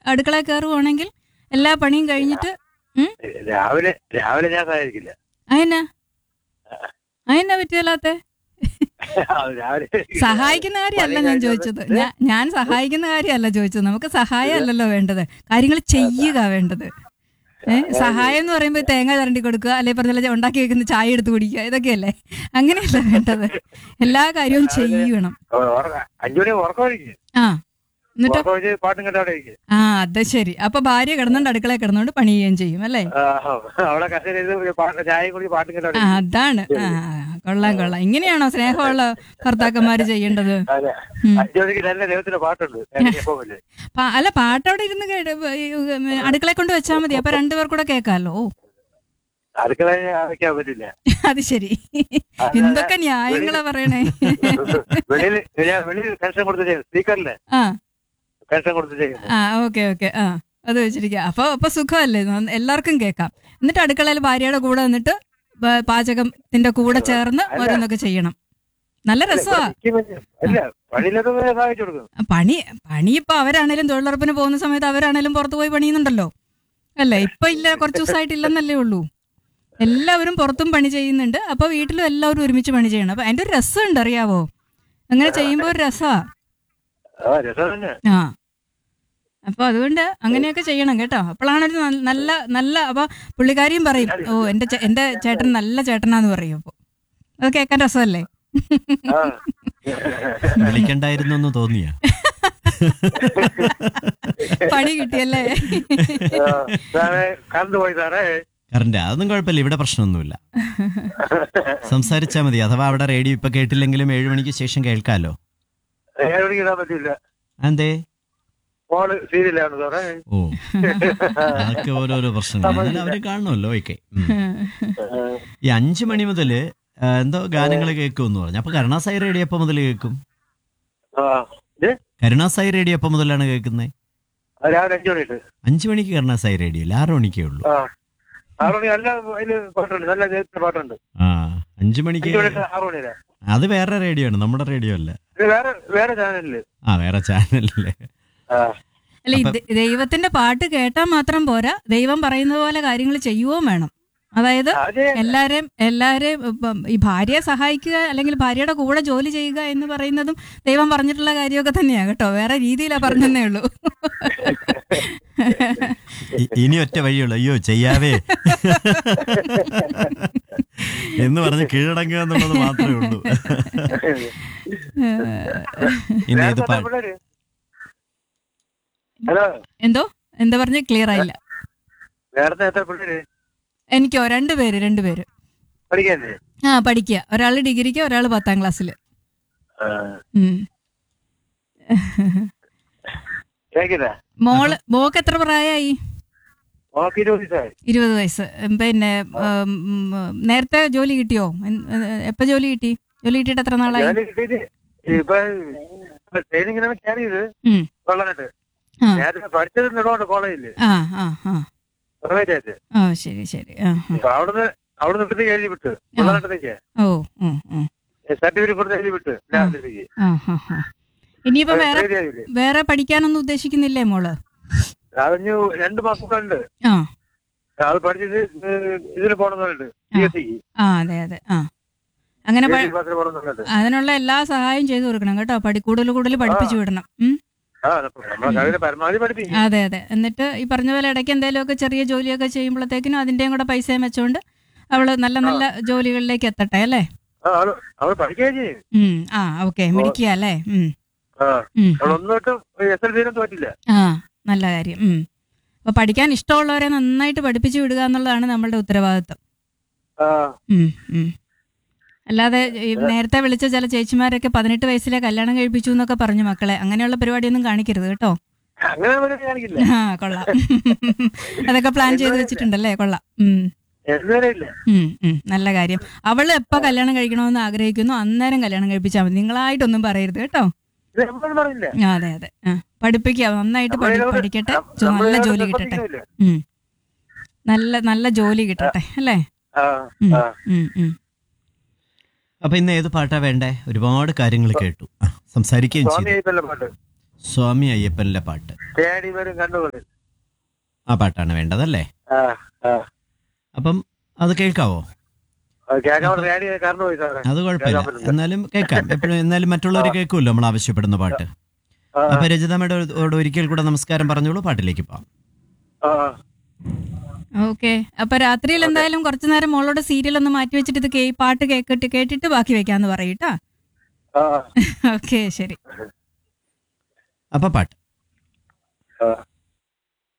അടുക്കള കയറുവാണെങ്കിൽ എല്ലാ പണിയും കഴിഞ്ഞിട്ട് ഉം രാവിലെ രാവിലെ ഞാൻ സഹായിക്കില്ല അതെന്നാ അതെന്നാ പറ്റിയല്ലാത്ത രാവിലെ സഹായിക്കുന്ന കാര്യമല്ല ഞാൻ ചോദിച്ചത് ഞാ- ഞാൻ സഹായിക്കുന്ന കാര്യമല്ല ചോദിച്ചത് നമുക്ക് സഹായം അല്ലല്ലോ വേണ്ടത് കാര്യങ്ങൾ ചെയ്യുക വേണ്ടത് ഏഹ് സഹായം എന്ന് പറയുമ്പോൾ തേങ്ങ ചരണ്ടി കൊടുക്കുക അല്ലെ പറഞ്ഞ ഉണ്ടാക്കി വെക്കുന്ന ചായ എടുത്ത് കുടിക്കുക ഇതൊക്കെയല്ലേ അങ്ങനെയല്ല വേണ്ടത് എല്ലാ കാര്യവും ചെയ്യണം ഉറക്ക- അഞ്ചു മണി ഉറക്കം ഒഴിക്കും ആ എന്നിട്ട് ഉറക്കം ഒഴിച്ച് പാട്ടും കേട്ടവിടെ ഇരിക്കും ആ അത് ശരി അപ്പൊ ഭാര്യ കിടന്നുകൊണ്ട് അടുക്കളയിൽ കിടന്നുകൊണ്ട് പണി ചെയ്യുകയും ചെയ്യും അല്ലേ അവിടെ കസേര ഇരുന്ന് പാട്ട് ചായ കുടി പാട്ടും കേട്ടവിടെ ആ അതാണ് ആ കൊള്ളാം കൊള്ളാം ഇങ്ങനെയാണോ സ്നേഹമുള്ള ഭർത്താക്കന്മാര് ചെയ്യേണ്ടത് അതെ ഉം. അഞ്ചു മണിക്ക് നല്ല ദൈവത്തിന്റെ പാട്ടുണ്ട് എപ്പോഴും പാ- അല്ല പാട്ട് അവിടെ ഇരുന്ന് കേട്ട് അടുക്കളയിൽ കൊണ്ട് വെച്ചാൽ മതി അപ്പൊ രണ്ടുപേർ കൂടെ കേൾക്കാമല്ലോ അടുക്കള വെക്കാൻ പറ്റില്ല അത് ശരി എന്തൊക്കെ ന്യായങ്ങളാ പറയണേ വെളിയിൽ ഞാൻ വെളിയിൽ കണക്ഷൻ കൊടുത്ത് ചെയ്യും സ്പീക്കറില് ആ കണക്ഷൻ കൊടുത്ത് ചെയ്യുന്നു ആ ഓക്കെ ഓക്കെ ആ അത് വെച്ചിരിക്കുക അപ്പൊ അപ്പൊ സുഖമല്ലേ നന്ന- എല്ലാവർക്കും കേൾക്കാം എന്നിട്ട് അടുക്കളയിൽ ഭാര്യയുടെ കൂടെ നിന്നിട്ട് ബ- പാചകത്തിന്റെ കൂടെ ചേർന്ന് ഓരോന്നൊക്കെ ചെയ്യണം നല്ല രസമാ അല്ല പണിയിലൊക്കെ സഹായിച്ചു കൊടുക്കും പണി പണി ഇപ്പൊ അവരാണേലും തൊഴിലുറപ്പിന് പോകുന്ന സമയത്ത് അവരാണേലും പുറത്തു പോയി പണിയുന്നുണ്ടല്ലോ അല്ലേ ഇപ്പൊ ഇല്ല കുറച്ച് ദിവസമായിട്ട് ഇല്ലെന്നല്ലേ ഉള്ളൂ എല്ലാവരും പുറത്തും പണി ചെയ്യുന്നുണ്ട് അപ്പൊ വീട്ടിലും എല്ലാവരും ഒരുമിച്ച് പണി ചെയ്യണം അപ്പൊ അതിന്റെ ഒരു രസമുണ്ട് അറിയാവോ അങ്ങനെ ചെയ്യുമ്പോ ഒരു രസമാ ആ രസം തന്നെ ആ അപ്പൊ അതുകൊണ്ട് അങ്ങനെയൊക്കെ ചെയ്യണം കേട്ടോ അപ്പോഴാണൊരു നൽ- നല്ല നല്ല അപ്പൊ പുള്ളിക്കാരിയും പറയും ഓ എന്റെ ചേ- എന്റെ ചേട്ടൻ നല്ല ചേട്ടനാന്ന് പറയും അപ്പൊ അത് കേൾക്കാൻ രസമല്ലേ ആ വിളിക്കണ്ടായിരുന്നു എന്ന് തോന്നിയ പണി കിട്ടിയല്ലേ ആ, സാറേ കറണ്ട് പോയി സാറേ കറണ്ട് അതൊന്നും കുഴപ്പമില്ല ഇവിടെ പ്രശ്നമൊന്നുമില്ല സംസാരിച്ചാൽ മതി അഥവാ അവിടെ റേഡിയോ ഇപ്പൊ കേട്ടില്ലെങ്കിലും ഏഴു മണിക്ക് ശേഷം കേൾക്കാലോ ഏഴ് മണിക്ക് ഇടാൻ പറ്റില്ല അതെന്തേ മോള് സീരിയലാണ് സാറേ ഓ അതൊക്കെ ഓരോരോ പ്രശ്നങ്ങൾ എന്നാലും അവര് കാണണമല്ലോ ഓക്കെ ഈ അഞ്ചു മണി മുതല് ആ, എന്തോ ഗാനങ്ങൾ കേൾക്കുമെന്ന് പറഞ്ഞു അപ്പൊ കരുണാസായി റേഡിയോ എപ്പോ മുതൽ കേൾക്കും ആ ഇത് കരുണാസായി റേഡിയോ എപ്പോ മുതലാണ് കേൾക്കുന്നത് രാവിലെ അഞ്ചു മണിയിട്ട് അഞ്ചു മണിക്ക് കരുണാസായി റേഡിയോ ഇല്ല ആറു മണിക്കേ ഉള്ളൂ ആ ആറു മണി നല്ല അതില് പാട്ടുണ്ട് നല്ല ദൈവത്തിന്റെ പാട്ടുണ്ട് ആ അഞ്ചു മണിക്ക് അഞ്ചു മണി ആറു മണിയിലെ അത് വേറെ റേഡിയോ ആണ് നമ്മുടെ റേഡിയോ അല്ല ഇത് വേറെ വേറെ ചാനലില് ആ വേറെ ചാനലല്ലേ ആ അല്ല ഈ ദ- ദൈവത്തിന്റെ പാട്ട് കേട്ടാൽ മാത്രം പോരാ ദൈവം പറയുന്നത് പോലെ കാര്യങ്ങൾ ചെയ്യുകയും വേണം അതായത് അതെ എല്ലാരെയും എല്ലാരെയും ഇപ്പം ഈ ഭാര്യയെ സഹായിക്കുക അല്ലെങ്കിൽ ഭാര്യയുടെ കൂടെ ജോലി ചെയ്യുക എന്ന് പറയുന്നതും ദൈവം പറഞ്ഞിട്ടുള്ള കാര്യമൊക്കെ തന്നെയാ കേട്ടോ വേറെ രീതിയിലാ പറഞ്ഞതേ ഉള്ളൂ ഇ- ഇനി ഒറ്റ വഴിയുള്ളൂ അയ്യോ ചെയ്യാവേ എന്ന് പറഞ്ഞ് കീഴടങ്ങുക എന്നുള്ളത് മാത്രമേ ഉള്ളൂ ഇനി ഏത് പാ ഹലോ എന്തോ എന്താ പറഞ്ഞ ക്ലിയർ ആയില്ല നേരത്തെ എത്ര പിള്ളേര് എനിക്കോ രണ്ടുപേര് രണ്ടുപേര് പഠിക്കാല്ലേ ആ പഠിക്കുക ഒരാൾ ഡിഗ്രിക്ക് ഒരാൾ പത്താം ക്ലാസ്സിൽ കേക്കില്ല മോള് മോക്ക് എത്ര പ്രായമായി മോക്ക് ഇരുപത് ദിവസമായി ഇരുപത് വയസ്സ് ഉം, പിന്നെ ഉം, ഉം, നേരത്തെ ജോലി കിട്ടിയോ എൻ- ഏ, എപ്പോ ജോലി കിട്ടി ജോലി കിട്ടിയിട്ട് എത്ര നാളായി ഞാൻ കിട്ടിയിട്ട് ഇപ്പൊ ട്രെയിനിങ്ങിനാണ് കയറിയത് ഉം. കൊള്ളാനായിട്ട് ആ നേരത്തെ പഠിച്ചത് നെടുകൊണ്ട് കോളേജില് ആ ആ ആ പ്രൈവറ്റ് ആയിട്ട് ഓ ശരി ശരി ആ ആ. അപ്പൊ അവിടുന്ന് അവിടുന്ന് ഇവിടുത്തെ എഴുതി വിട്ട് കൊള്ളാനാട്ടത്തേക്ക് ഓ ഉം, ഉം. സർട്ടിഫിക്കറ്റ് കൊടുത്ത് എഴുതി വിട്ട് ലാഭത്തേക്ക് ആ ആ ആ ഇനിയിപ്പോ വേറെ വേറെ പഠിക്കാനൊന്നും ഉദ്ദേശിക്കുന്നില്ലേ മോള് അതിന് രണ്ട് മാസം ഉണ്ട് ആ അത് പഠിച്ചിട്ട് ഇതിന് പോകണമെന്നുണ്ട് പി എസ് സിക്ക് ആ അതെ അതെ ആ അങ്ങനെ പ- ക്ലാസ്സിൽ പോകണമെന്നുണ്ട് അതിനുള്ള എല്ലാ സഹായം ചെയ്തു കൊടുക്കണം കേട്ടോ പഠി കൂടുതൽ കൂടുതൽ പഠിപ്പിച്ചു വിടണം ഉം. ആ നമ്മളെ കഴിവിനെ പരമാവധി പഠിപ്പിക്കും അതെ അതെ എന്നിട്ട് ഈ പറഞ്ഞ പോലെ ഇടയ്ക്ക് എന്തെങ്കിലുമൊക്കെ ചെറിയ ജോലിയൊക്കെ ചെയ്യുമ്പോഴത്തേക്കിനും അതിന്റെയും കൂടെ പൈസയും വെച്ചോണ്ട് അവള് നല്ല നല്ല ജോലികളിലേക്ക് എത്തട്ടെ അല്ലേ ആ അവള് അവള് പഠിക്കുകയും ചെയ്യും ഉം ആ ഓക്കെ മിടിക്കുക അല്ലേ ഉം ആ ഉം. അവൾ ഒന്നും എസ് എൽ സിയിലും തോറ്റില്ല ആ നല്ല കാര്യം ഉം അപ്പൊ പഠിക്കാൻ ഇഷ്ടമുള്ളവരെ നന്നായിട്ട് പഠിപ്പിച്ചു വിടുക എന്നുള്ളതാണ് നമ്മളുടെ ഉത്തരവാദിത്വം ആ ഉം, ഉം. അല്ലാതെ ഈ നേരത്തെ വിളിച്ച ചില ചേച്ചിമാരൊക്കെ പതിനെട്ട് വയസ്സിലെ കല്യാണം കഴിപ്പിച്ചു എന്നൊക്കെ പറഞ്ഞു മക്കളെ അങ്ങനെയുള്ള പരിപാടിയൊന്നും കാണിക്കരുത് കേട്ടോ അങ്ങനെ പരിപാടി കാണിക്കില്ല ആ കൊള്ളാം അതൊക്കെ പ്ലാൻ ചെയ്ത് വെച്ചിട്ടുണ്ടല്ലേ കൊള്ളാം ഉം എതുവരെ ഇല്ല ഉം, ഉം, നല്ല കാര്യം അവള് എപ്പോ കല്യാണം കഴിക്കണമെന്ന് ആഗ്രഹിക്കുന്നു അന്നേരം കല്യാണം കഴിപ്പിച്ചാൽ മതി നിങ്ങളായിട്ടൊന്നും പറയരുത് കേട്ടോ ഇത് നമ്മളൊന്നും പറഞ്ഞില്ല ആ, അതെ അതെ ആ പഠിപ്പിക്കുക നന്നായിട്ട് പഠി- നമ്മളിതിനോട് പഠിക്കട്ടെ നം- ജോ- നല്ല നമ്മളിതിനോട് ജോലി കിട്ടട്ടെ നിർബന്ധിക്കുന്നില്ല. ഉം. നല്ല നല്ല ജോലി കിട്ടട്ടെ അല്ലേ ആ ഉം, ആ ഉം, ഉം. അപ്പൊ ഇന്ന് ഏത് പാട്ടാ വേണ്ടേ ഒരുപാട് കാര്യങ്ങൾ കേട്ടു ആ, സംസാരിക്കുകയും സ്വാമി ചെയ്തു അയ്യപ്പല്ല പാട്ട് സ്വാമി അയ്യപ്പനിലെ പാട്ട് തേടി വരും കണ്ണുകൾ ആ പാട്ടാണ് വേണ്ടതല്ലേ ആ ആ അപ്പം അത് കേൾക്കാവോ അത് കേൾക്കാൻ തേടി കറണ്ട് പോയി സാറേ അത് കുഴപ്പമില്ല എന്നാലും കേൾക്കാം എപ്പോഴും എന്നാലും മറ്റുള്ളവർ കേൾക്കുമല്ലോ നമ്മൾ ആവശ്യപ്പെടുന്ന പാട്ട് ആ അപ്പൊ രജിതമ്മയോട് ഒരിക്കൽ കൂടെ നമസ്കാരം പറഞ്ഞോളൂ പാട്ടിലേക്ക് പോവാം ആ ഓക്കെ അപ്പൊ രാത്രിയിൽ എന്തായാലും കുറച്ചു നേരം മോളോട് സീരിയൽ ഒന്ന് മാറ്റി വെച്ചിട്ട് ഇത് കേ- പാട്ട് കേട്ടിട്ട് കേട്ടിട്ട് ബാക്കി വെക്കാന്ന് പറയൂട്ടാ ആ ഓക്കെ ശരി അപ്പൊ പാട്ട് ആ